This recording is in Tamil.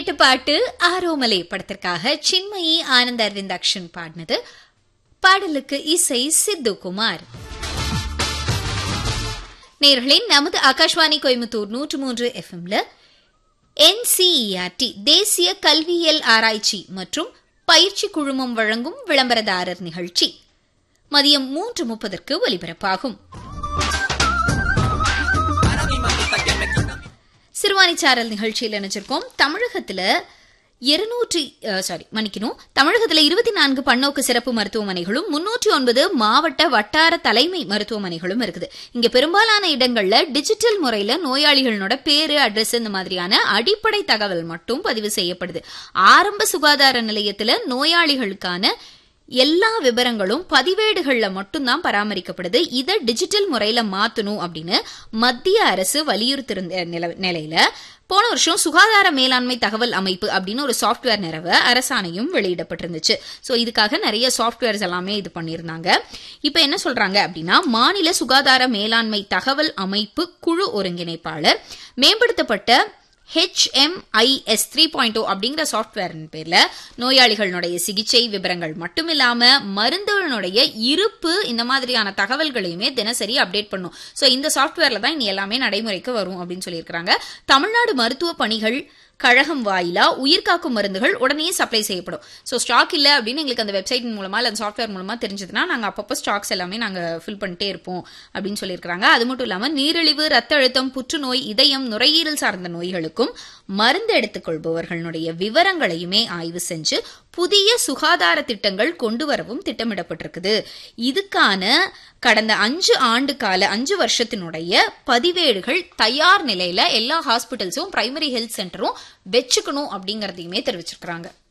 கேட்ட பாட்டு ஆரோமலை படத்திற்காக சின்மயி ஆனந்த் அரவிந்த் அக்ஷன் பாடினது பாடலுக்கு இசை சித்து குமார் நேர்களே நமது ஆகாஷ்வாணி கோயம்புத்தூர் நூற்று மூன்று எஃப்எம்ல என்சிஇஆர்டி தேசிய கல்வியியல் ஆராய்ச்சி மற்றும் பயிற்சி குழுமம் வழங்கும் விளம்பரதாரர் நிகழ்ச்சி மதியம் மூன்று முப்பதற்கு ஒலிபரப்பாகும் சிறுவாணிச்சாரல் நிகழ்ச்சியில் நினைச்சிருக்கோம் தமிழகத்துல இருநூற்றி சாரி மன்னிக்கணும் தமிழகத்துல இருபத்தி நான்கு பன்னோக்கு சிறப்பு மருத்துவமனைகளும் முன்னூற்றி ஒன்பது மாவட்ட வட்டார தலைமை மருத்துவமனைகளும் இருக்குது இங்க பெரும்பாலான இடங்கள்ல டிஜிட்டல் முறையில நோயாளிகளோட பேரு அட்ரஸ் இந்த மாதிரியான அடிப்படை தகவல் மட்டும் பதிவு செய்யப்படுது ஆரம்ப சுகாதார நிலையத்துல நோயாளிகளுக்கான எல்லா விவரங்களும் பதிவேடுகள்ல மட்டும்தான் பராமரிக்கப்படுது இதை டிஜிட்டல் முறையில மாத்தணும் அப்படின்னு மத்திய அரசு வலியுறுத்திருந்த நில- நிலையில போன வருஷம் சுகாதார மேலாண்மை தகவல் அமைப்பு அப்படின்னு ஒரு சாஃப்ட்வேர் நிறவ அரசாணையும் வெளியிடப்பட்டிருந்துச்சு சோ இதுக்காக நிறைய சாஃப்ட்வேர்ஸ் எல்லாமே இது பண்ணியிருந்தாங்க இப்ப என்ன சொல்றாங்க அப்படின்னா மாநில சுகாதார மேலாண்மை தகவல் அமைப்பு குழு ஒருங்கிணைப்பாளர் மேம்படுத்தப்பட்ட ஹெச்எம்ஐஎஸ் த்ரீ பாயிண்ட் அப்படிங்கிற சாஃப்ட்வேரின் பேர்ல நோயாளிகளுடைய சிகிச்சை விவரங்கள் மட்டும் இல்லாம மருந்துகளுடைய இருப்பு இந்த மாதிரியான தகவல்களையுமே தினசரி அப்டேட் பண்ணும் சோ இந்த சாஃப்ட்வேர்ல தான் இனி எல்லாமே நடைமுறைக்கு வரும் அப்படின்னு சொல்லியிருக்காங்க தமிழ்நாடு மருத்துவ பணிகள் கழகம் வாயிலா உயிர்காக்கும் மருந்துகள் உடனே சப்ளை செய்யப்படும் ஸோ ஸ்டாக் இல்லை அப்படின்னு எங்களுக்கு அந்த வெப்சைட் மூலமா இல்லை அந்த சாஃப்ட்வேர் மூலமா தெரிஞ்சதுன்னா நாங்கள் அப்பப்போ ஸ்டாக்ஸ் எல்லாமே நாங்கள் ஃபில் பண்ணிட்டே இருப்போம் அப்படின்னு சொல்லியிருக்காங்க அது மட்டும் இல்லாமல் நீரிழிவு ரத்த அழுத்தம் புற்றுநோய் இதயம் நுரையீரல் சார்ந்த நோய்களுக்கும் மருந்து எடுத்துக்கொள்பவர்களுடைய விவரங்களையுமே ஆய்வு செஞ்சு புதிய சுகாதார திட்டங்கள் கொண்டு வரவும் திட்டமிடப்பட்டிருக்குது இதுக்கான கடந்த அஞ்சு ஆண்டு கால அஞ்சு வருஷத்தினுடைய பதிவேடுகள் தயார் நிலையில எல்லா ஹாஸ்பிட்டல்ஸும் பிரைமரி ஹெல்த் சென்டரும் வச்சுக்கணும் அப்படிங்கறதையுமே தெரிவிச்சிருக்காங்க